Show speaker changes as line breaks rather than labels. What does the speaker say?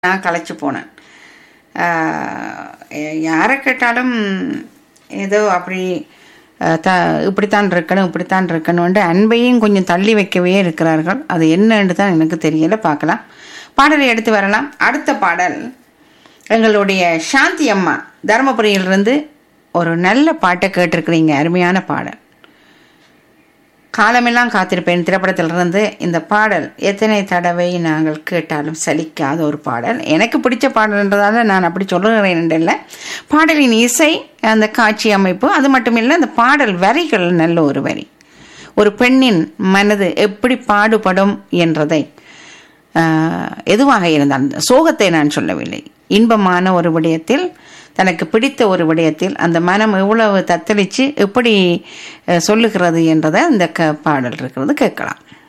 நான் களைச்சு போனேன் ஆஹ் யாரை கேட்டாலும் ஏதோ அப்படி ஆஹ் த இப்படித்தான் இருக்கணும் இப்படித்தான் இருக்கணும்ட்டு அன்பையும் கொஞ்சம் தள்ளி வைக்கவே இருக்கிறார்கள் அது என்னன்னு தான் எனக்கு தெரியல பார்க்கலாம் பாடலை எடுத்து வரலாம் அடுத்த பாடல் எங்களுடைய சாந்தி அம்மா தருமபுரியிலிருந்து ஒரு நல்ல பாட்டை கேட்டிருக்கிறீங்க அருமையான பாடல் காலமெல்லாம் காத்திருப்பேன் திரைப்படத்திலிருந்து இந்த பாடல் எத்தனை தடவை நாங்கள் கேட்டாலும் சலிக்காத ஒரு பாடல் எனக்கு பிடிச்ச பாடல்ன்றதால நான் அப்படி சொல்லுகிறேன் இல்லை பாடலின் இசை அந்த காட்சி அமைப்பு அது மட்டும் இல்லை அந்த பாடல் வரிகள் நல்ல ஒரு வரி ஒரு பெண்ணின் மனது எப்படி பாடுபடும் என்றதை ஆஹ், எதுவாக இருந்தால் சோகத்தை நான் சொல்லவில்லை இன்பமான ஒரு விடயத்தில் தனக்கு பிடித்த ஒரு விடயத்தில் அந்த மனம் எவ்வளவு தத்தளித்து எப்படி அஹ், சொல்லுகிறது என்றதை அந்த க பாடல் இருக்கிறது கேட்கலாம்